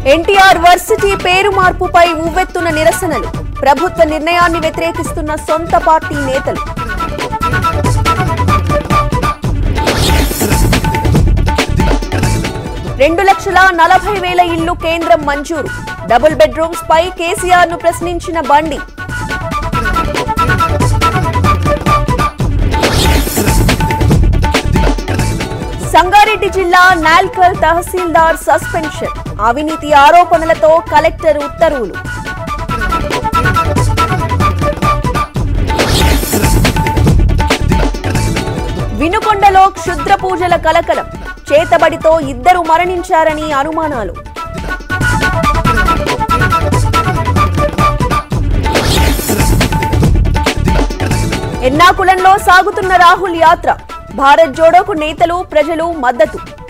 NTR varsity పేరు మార్పుపై ఉవ్వెత్తున నిరసనలు ప్రభుత్వ నిర్ణయాన్ని వ్యతిరేకిస్తున్న సొంత పార్టీ నేతలు రెండు లక్షల నలభై వేల ఇళ్లు కేంద్రం మంజూరు డబుల్ బెడ్రూమ్స్ పై కేసీఆర్ ను ప్రశ్నించిన బండి సంగారెడ్డి జిల్లా నాల్కల్ తహసీల్దార్ సస్పెన్షన్ అవినీతి ఆరోపణలతో కలెక్టర్ ఉత్తర్వులు వినుకొండలో క్షుద్ర పూజల కలకలం చేతబడితో ఇద్దరు మరణించారని అనుమానాలు ఎర్నాకుళంలో సాగుతున్న రాహుల్ యాత్ర భారత్ జోడోకు నేతలు ప్రజలు మద్దతు